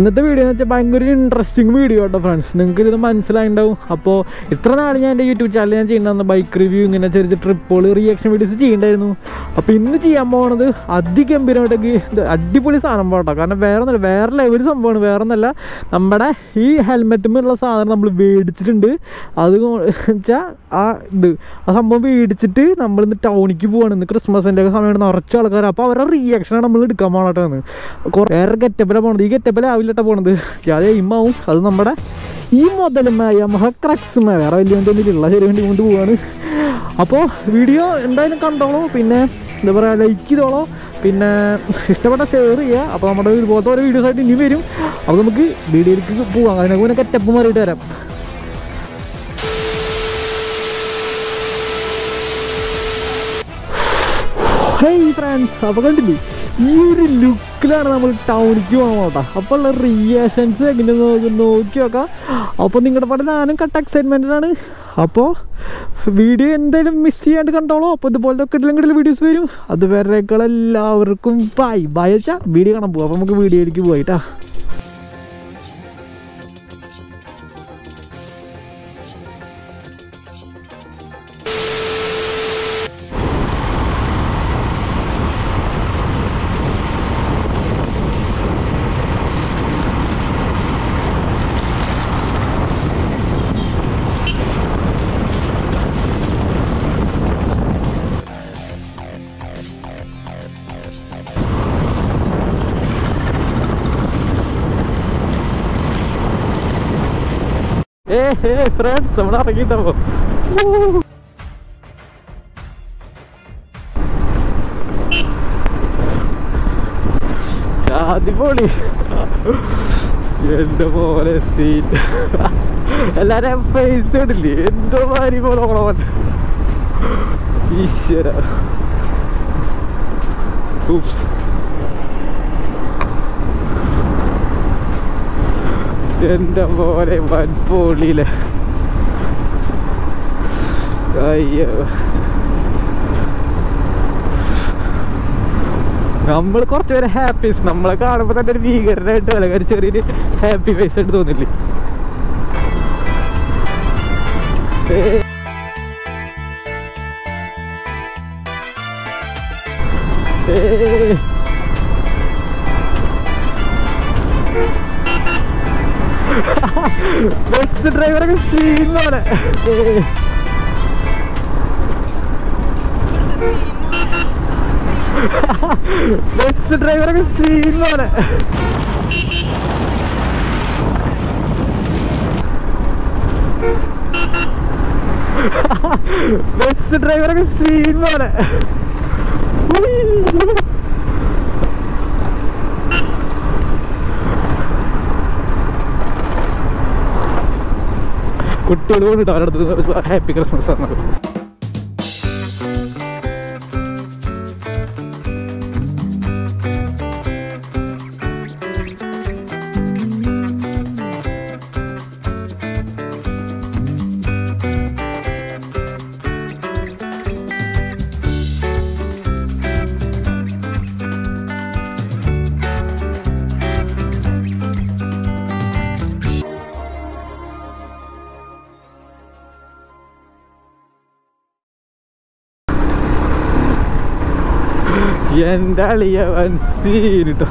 ഇന്നത്തെ വീഡിയോ എന്ന് വെച്ചാൽ ഭയങ്കര ഇൻട്രസ്റ്റിംഗ് വീഡിയോ കേട്ടോ ഫ്രണ്ട്സ് നിങ്ങൾക്ക് ഇത് മനസ്സിലായിട്ടുണ്ടാവും അപ്പോൾ ഇത്ര നാൾ ഞാൻ എൻ്റെ യൂട്യൂബ് ചാനൽ ഞാൻ ചെയ്യുന്ന ബൈക്ക് റിവ്യൂ ഇങ്ങനെ ചെറിയ ചെറിയ ട്രിപ്പുകൾ റിയാക്ഷൻ വീഡിയോസ് ചെയ്യണ്ടായിരുന്നു അപ്പോൾ ഇന്ന് ചെയ്യാൻ പോകുന്നത് അതിഗംഭീരമായിട്ടൊക്കെ ഇത് അടിപൊളി സാധനം പോട്ടോ കാരണം വേറെ ഒന്നല്ല വേറെ ലെവൽ സംഭവമാണ് വേറെ ഒന്നല്ല നമ്മുടെ ഈ ഹെൽമെറ്റുമുള്ള സാധനം നമ്മൾ മേടിച്ചിട്ടുണ്ട് അത് വെച്ചാൽ ആ ഇത് ആ സംഭവം മേടിച്ചിട്ട് നമ്മൾ ഇന്ന് ടൗണിക്ക് പോവാണ് ഇന്ന് ക്രിസ്മസിൻ്റെ ഒക്കെ സമയമാണ് നിറച്ച ആൾക്കാർ അപ്പോൾ അവരുടെ റിയാക്ഷനാണ് നമ്മൾ എടുക്കാൻ പോകണട്ടാണ് വേറെ ഗെറ്റപ്പിലാണ് പോണത് ഈ ഗെറ്റപ്പിൽ ആവില്ലട്ട പോണത് അത് എയിമാവും അത് നമ്മുടെ ഈ മുതലുമായ യമഹ ക്രക്സുമ വേറെ വലിയ എന്തൊന്നുമില്ല ശരി വേണ്ടി കൊണ്ട് പോവാണ് അപ്പോൾ വീഡിയോ എന്തായാലും കണ്ടോളൂ പിന്നെ എന്താ പറയുക ലൈക്ക് ചെയ്തോളൂ പിന്നെ ഇഷ്ടപ്പെട്ട ഷെയർ ചെയ്യുക അപ്പോൾ നമ്മുടെ ഇതുപോലത്തെ ഓരോ വീഡിയോസ് ആയിട്ട് ഇനി വരും അപ്പോൾ നമുക്ക് വീഡിയോയിലേക്ക് പോവാം അതിനൊക്കെ പിന്നെ കെറ്റപ്പ് മാറിയിട്ട് വരാം ഹേയ് ഫ്രണ്ട്സ് അപ്പോൾ കണ്ടില്ലേ ഈ ഒരു ലുക്കിലാണ് നമ്മൾ ടൗണിലേക്ക് പോകാൻ പോട്ടാ അപ്പോൾ ഉള്ള റിയാക്ഷൻസ് എങ്ങനെ നോക്കി നോക്കി നോക്കാം അപ്പോൾ നിങ്ങളുടെ പാടെ ഞാനും കട്ട എക്സൈറ്റ്മെൻറ്റിനാണ് അപ്പോൾ വീഡിയോ എന്തായാലും മിസ് ചെയ്യാണ്ട് കണ്ടോളൂ അപ്പോൾ ഇതുപോലത്തെ കിടലും കിടലും വീഡിയോസ് വരും അതുവരേക്കാൾ എല്ലാവർക്കും ബൈ ബൈ വെച്ചാൽ വീഡിയോ കാണാൻ പോവാം അപ്പോൾ നമുക്ക് വീഡിയോയിലേക്ക് പോയിട്ടാ ഏ ഹേ ഫ്രണ്ട്സ് നമ്മൾ ഇറങ്ങിയിട്ടാവോ അടിപൊളി എന്റെ പോലെ സീറ്റ് എല്ലാരും ഫേസ് ഇടില്ലേ എന്തോ മാതിരി പോലെ ഓണം ഈശ്വര ഉപ്സ് എന്റെ പോലെ വൻപോളിയില് അയ്യോ നമ്മൾ കുറച്ച് പേര് ഹാപ്പീസ് നമ്മളെ കാണുമ്പോ തന്നെ ഒരു ഭീകരനായിട്ട് അല്ലെങ്കിൽ ചെറിയൊരു ഹാപ്പി ഫേസ് ആയിട്ട് തോന്നില്ലേ ഏ. ഏ. ബസ് ഡ്രൈവറൊക്കെ സീനാണ് ബസ് ഡ്രൈവറൊക്കെ സീനാണ് ബസ് ഡ്രൈവറൊക്കെ സീനാണ് കുട്ടികൾ കൊണ്ടിട്ട് അവരുടെ അടുത്ത് ഹാപ്പി ക്രിസ്മസ് ആണ് എന്റെ അളിയ സീനിട്ടോ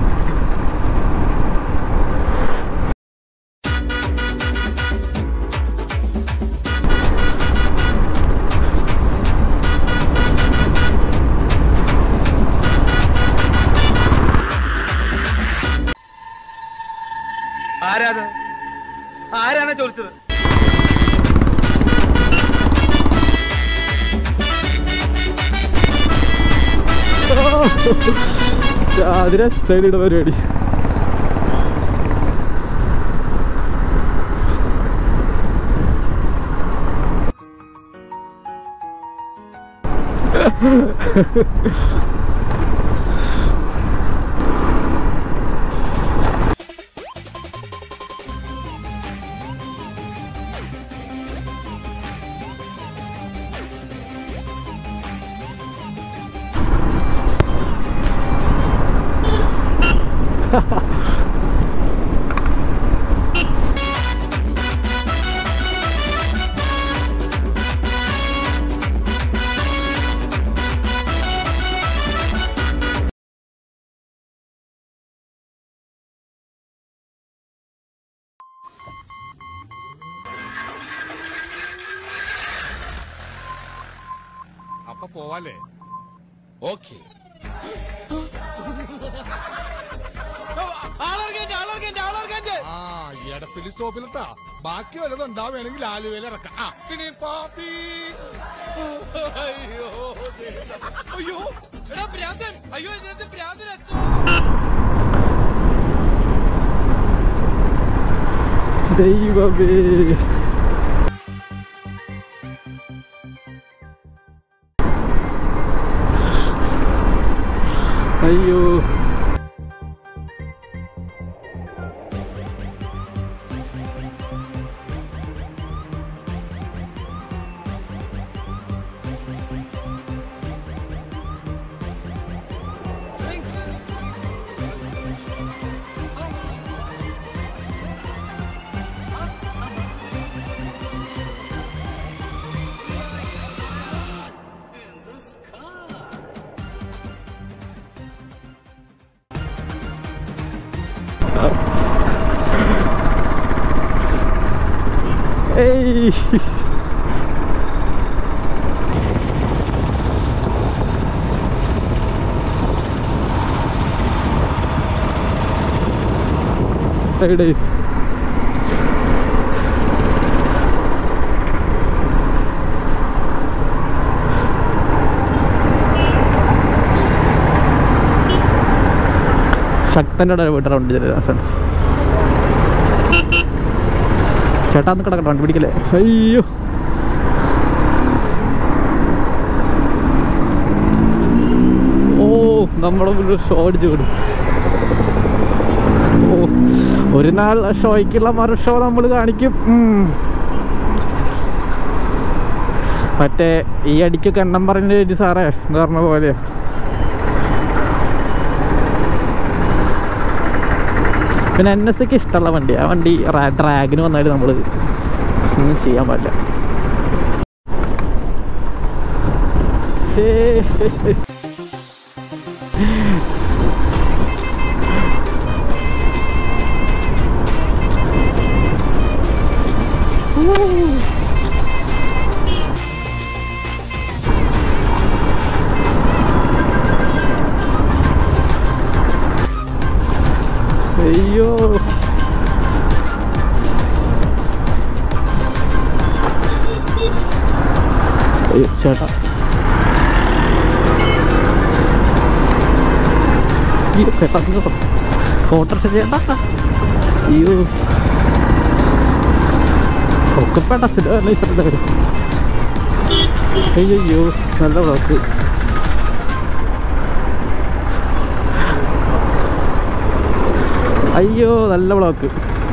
ആരാണ് ആരാണ് ചോദിച്ചത് അതിനെ സൈഡിയുടെ പരിപാടി അപ്പൊ പോവാല്ലേ ഓക്കെ ആ എടപ്പിലി സ്റ്റോപ്പിലിട്ടാ ബാക്കി വല്ലതും ഉണ്ടാവുകയാണെങ്കിൽ ആലുവയിൽ ഇറക്കാം ആ പിന്നെ പാപ്പി അയ്യോ അയ്യോ എടാ ഭ്രാന്തൻ അയ്യോ ഇതിനകത്ത് ഭ്രാന്തൻ ദൈവമേ അയ്യോ ഏയ് Five days. ശക്തൻ്റെ പോയിട്ട് റൗണ്ട് ചെയ്ത ഫ്രണ്ട്സ് ചേട്ടാ ഒന്ന് കിടക്കട്ടെ വണ്ടി പിടിക്കല്ലേ അയ്യോ ഓ നമ്മുടെ മുന്നിൽ ഷോ അടിച്ചു വിടും ഓ ഒരു നാൾ ഷോയ്ക്കുള്ള മറു ഷോ നമ്മൾ കാണിക്കും ഉം. മറ്റേ ഈ അടിക്കൊക്കെ എണ്ണം പറഞ്ഞ ഒരു സാറേ എന്ന് പറഞ്ഞ പോലെ പിന്നെ എൻ എസ് ഒക്കെ ഇഷ്ടമുള്ള വണ്ടി ആ വണ്ടി ഡ്രാഗിന് വന്നാലും നമ്മൾ ഒന്നും ചെയ്യാൻ പാടില്ല ഹേ, ഹേ, ഹേ. അയ്യോ അയ്യോ ചേട്ടാ അയ്യോ ചേട്ടാ ഇങ്ങോട്ട് ഓട്ടർഷ ചേട്ടാ അയ്യോ ഒക്കെ പേട്ട സ്ഥിരം വരും അയ്യോ നല്ല ബ്ലോക്ക് അയ്യോ നല്ല ബ്ലോക്ക്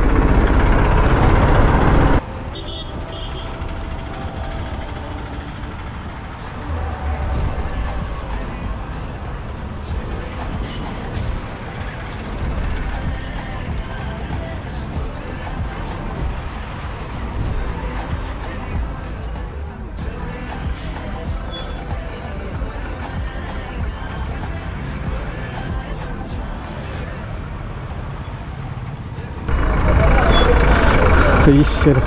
ഈശ്വര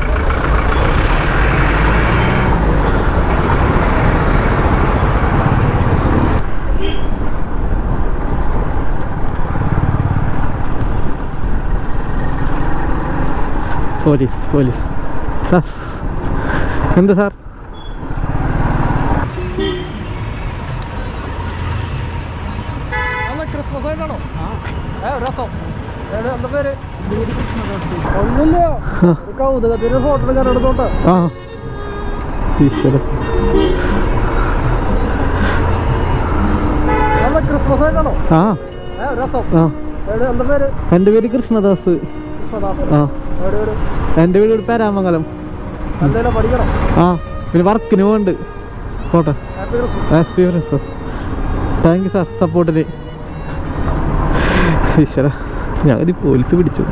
പോലീസ് പോലീസ് സാർ എന്ത് സാർ ക്രിസ്മസ് ആയിട്ടാണോ ഏ രസം എന്താ പേര് ഒന്നുമില്ല ഒരു കൗതുകത്തിന് ഫോട്ടോ എടുക്കാൻ എടുത്തോട്ടെ ആ ഈശ്വര നല്ല ക്രിസ്മസ് ആയിട്ടാണോ ആ ഏ രസം ആ എവിടെ എന്താ പേര് എൻ്റെ പേര് കൃഷ്ണദാസ് കൃഷ്ണദാസ് ആ എവിടെ എവിടെ എൻ്റെ വീട് ഇവിടെ പേരാമംഗലം എന്തെങ്കിലും പഠിക്കണം ആ പിന്നെ വർക്കിന് പോകുന്നുണ്ട് പോട്ടെ happy Christmas experience sir thank you sir സപ്പോർട്ടിന് ഈശ്വര ഞാൻ പോലീസ് പിടിച്ചു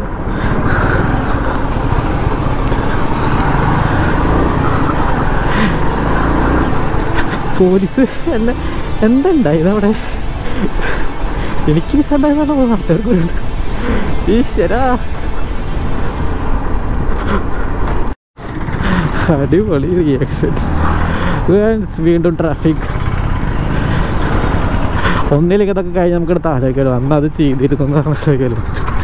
പോലീസ് എന്നെ എന്തുണ്ടായത് അവിടെ എനിക്ക് ഉണ്ടായതാണ് നാട്ടുകാർക്ക് ഒരു ഈശ്വര അടിപൊളി റിയാക്ഷൻ വീണ്ടും ട്രാഫിക് ഒന്നിലേക്ക് ഇതൊക്കെ കഴിഞ്ഞ് നമുക്ക് എടുത്ത് ആലോചിക്കാലോ അന്ന് അത് ചെയ്തിരുന്നു എന്ന് പറഞ്ഞ ആലോചിക്കാലോ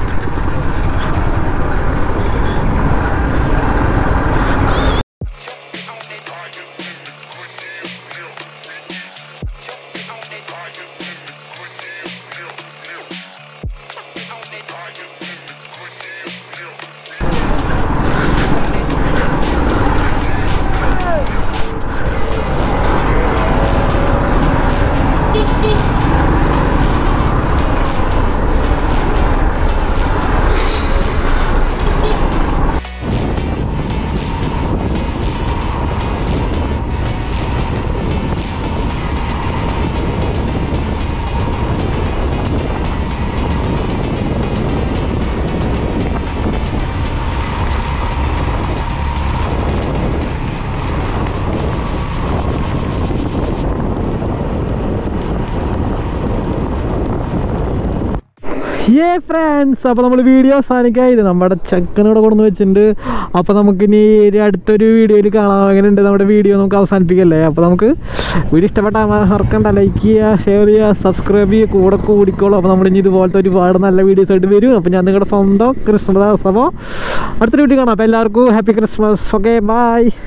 ഏ ഫ്രണ്ട്സ് അപ്പോൾ നമ്മൾ വീഡിയോ അവസാനിക്കായത് നമ്മുടെ ചെക്കനോട് കൊണ്ടു വെച്ചിട്ടുണ്ട് അപ്പോൾ നമുക്കിനി ഒരു അടുത്തൊരു വീഡിയോയിൽ കാണാം എങ്ങനെയുണ്ട് നമ്മുടെ വീഡിയോ നമുക്ക് അവസാനിപ്പിക്കല്ലേ അപ്പോൾ നമുക്ക് വീഡിയോ ഇഷ്ടപ്പെട്ടാൽ മറക്കണ്ട ലൈക്ക് ചെയ്യുക ഷെയർ ചെയ്യുക സബ്സ്ക്രൈബ് ചെയ്യുക കൂടെ കൂടിക്കോളൂ അപ്പോൾ നമ്മൾ ഇനി ഇതുപോലത്തെ ഒരുപാട് നല്ല വീഡിയോസ് ആയിട്ട് വരും അപ്പോൾ ഞാൻ നിങ്ങളുടെ സ്വന്തം കൃഷ്ണദാസ് അപ്പോൾ അടുത്തൊരു വീഡിയോ കാണാം അപ്പോൾ എല്ലാവർക്കും ഹാപ്പി ക്രിസ്മസ് ഓക്കെ ബൈ